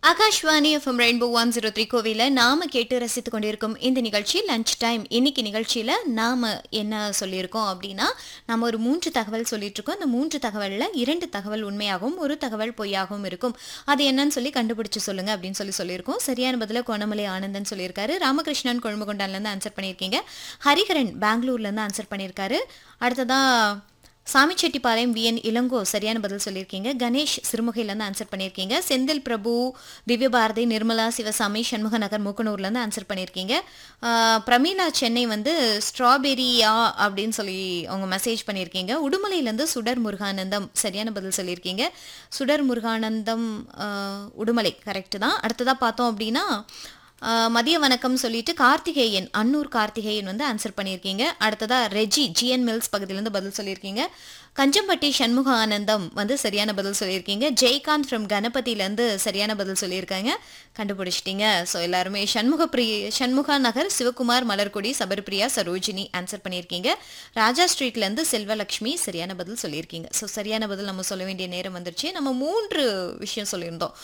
Akashvani FM rainbow one zero three கோவில நாம கேட்டு ரசித்து கொண்டிருக்கும் இந்த நிகழ்ச்சி லஞ்ச் டைம் இன்னைக்கு நிகழ்ச்சியில நாம என்ன சொல்லியிருக்கோம் அப்படின்னா நம்ம ஒரு மூன்று தகவல் சொல்லிட்டு இருக்கோம் அந்த மூன்று தகவல்ல இரண்டு தகவல் உண்மையாகவும் ஒரு தகவல் பொய்யாகவும் இருக்கும் அது என்னன்னு சொல்லி கண்டுபிடிச்சு சொல்லுங்க அப்படின்னு சொல்லி சொல்லியிருக்கோம் சரியான பதில கோணமலை ஆனந்தன் சொல்லியிருக்காரு ராமகிருஷ்ணன் கொழும்புகொண்டான்ல இருந்து ஆன்சர் பண்ணியிருக்கீங்க ஹரிஹரன் பெங்களூர்ல இருந்து ஆன்சர் பண்ணியிருக்காரு அடுத்ததா சாமிச்செட்டிப்பாளையம் விஎன் இளங்கோ சரியான பதில் சொல்லியிருக்கீங்க கணேஷ் சிறுமுகையிலேருந்து ஆன்சர் பண்ணியிருக்கீங்க செந்தில் பிரபு திவ்யபாரதி நிர்மலா சிவசாமி சண்முக நகர் மூக்கனூர்லேருந்து ஆன்சர் பண்ணியிருக்கீங்க ஆஹ் பிரமீளா சென்னை வந்து ஸ்ட்ராபெரியா அப்படின்னு சொல்லி அவங்க மெசேஜ் பண்ணியிருக்கீங்க உடுமலையிலேருந்து சுடர் முருகானந்தம் சரியான பதில் சொல்லியிருக்கீங்க சுடர் முருகானந்தம் ஆஹ் உடுமலை கரெக்டு தான் அடுத்ததாக பார்த்தோம் அப்படின்னா ஆஹ் மதிய வணக்கம் சொல்லிட்டு கார்த்திகேயன் அன்னூர் கார்த்திகேயன் வந்து ஆன்சர் பண்ணியிருக்கீங்க அடுத்ததா ரெஜி ஜிஎன் மில்ஸ் பகுதியிலேருந்து பதில் சொல்லியிருக்கீங்க கஞ்சம்பட்டி சண்முக ஆனந்தம் வந்து சரியான பதில் சொல்லியிருக்கீங்க ஜெய்காந்த் ஃப்ரம் கணபதியிலேருந்து சரியான பதில் சொல்லியிருக்காங்க கண்டுபிடிச்சிட்டீங்க ஸோ எல்லாருமே சண்முக பிரி சண்முகா நகர் சிவகுமார் மலர்கொடி சபர்பிரியா சரோஜினி ஆன்சர் பண்ணியிருக்கீங்க ராஜா ஸ்ட்ரீட்லேருந்து செல்வலக்ஷ்மி சரியான பதில் சொல்லியிருக்கீங்க ஸோ சரியான பதில் நம்ம சொல்ல வேண்டிய நேரம் வந்துருச்சு நம்ம மூன்று விஷயம் சொல்லியிருந்தோம்